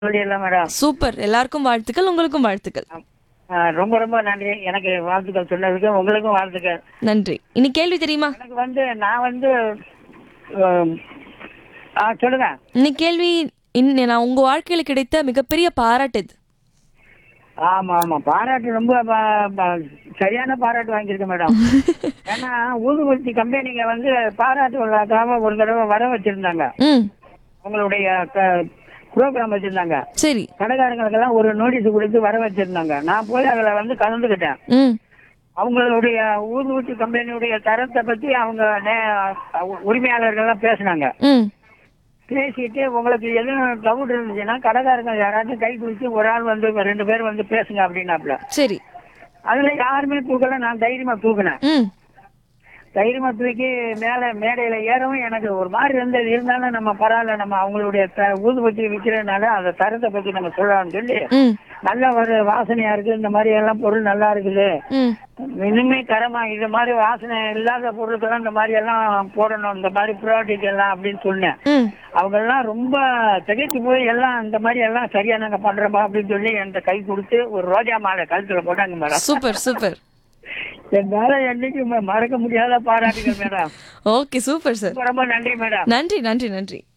சொல்லிடலாம் madam super எல்லாருக்கும் வாழ்த்துக்கள் உங்களுக்கும் வாழ்த்துக்கள் ஆ, ரொம்ப ரொம்ப நன்றி எனக்கு வாழ்த்துக்கள் சொன்னதுக்கு உங்களுக்கும் வாழ்த்துக்கள் நன்றி இனி கேள்வி தெரியுமா எனக்கு வந்து நான் வந்து ஆம், ஆ சொல்லுங்க இன்னைக்கு கேள்வி இன்ன- நான் உங்க வாழ்க்கையில கிடைத்த மிகப்பெரிய பாராட்டு இது ஆமா ஆமா பாராட்டு ரொம்ப ப- ப- சரியான பாராட்டு வாங்கியிருக்கேன் மேடம் ஏன்னா ஊதுபத்தி கம்பெனிங்க வந்து பாராட்டு விழாக்காக ஒரு தடவை வர வச்சிருந்தாங்க ம் உங்களுடைய ப்ரோக்ராம் வச்சிருந்தாங்க சரி கடைக்காரங்களுக்கெல்லாம் ஒரு நோட்டீஸ் கொடுத்து வர வச்சிருந்தாங்க நான் போய் அதில் வந்து கலந்துக்கிட்டேன் ம் அவங்களுடைய ஊதுபத்தி கம்பெனியுடைய தரத்தை பத்தி அவங்க நே- உரிமையாளர்கள்லாம் பேசினாங்க ம் பேசிட்டு உங்களுக்கு எதுவும் டவுட் இருந்துச்சுன்னா கடைக்காரங்க யாராச்சும் கை குடிச்சு ஒரு ஆள் வந்து ரெண்டு பேர் வந்து பேசுங்க அப்படின்னாப்ல சரி அதுல யாருமே தூக்கல நான் தைரியமா தூக்குனேன் ம் தைரியமா தூக்கி மேல மேடையில ஏறவும் எனக்கு ஒரு மாதிரி இருந்தது இருந்தாலும் நம்ம பரவாயில்ல நம்ம அவங்களுடைய த- ஊதுபத்தி விற்கிறதுனால அந்த தரத்தை பத்தி நம்ம சொல்லலாம்னு சொல்லி ம் நல்ல ஒரு வாசனையா இருக்கு இந்த மாதிரி எல்லாம் பொருள் நல்லா இருக்குது ம் இனிமே தரமா இது மாதிரி வாசனை இல்லாத பொருட்கள்லாம் இந்த மாதிரி எல்லாம் போடணும் இந்த மாதிரி ப்ராடக்ட் எல்லாம் அப்படின்னு சொன்னேன் ம் அவங்க எல்லாம் ரொம்ப திகைச்சு போய் எல்லாம் இந்த மாதிரி எல்லாம் சரியா நாங்க பண்றோமா அப்படின்னு சொல்லி என்கிட்ட கை கொடுத்து ஒரு ரோஜா மாலை கழுத்துல போட்டாங்க மேடம் சூப்பர் சூப்பர் என்னால என்னைக்கு ம- மறக்க முடியாத பாராட்டுகள் மேடம் ஓகே சூப்பர் சார் ரொம்ப ரொம்ப நன்றி மேடம் நன்றி நன்றி நன்றி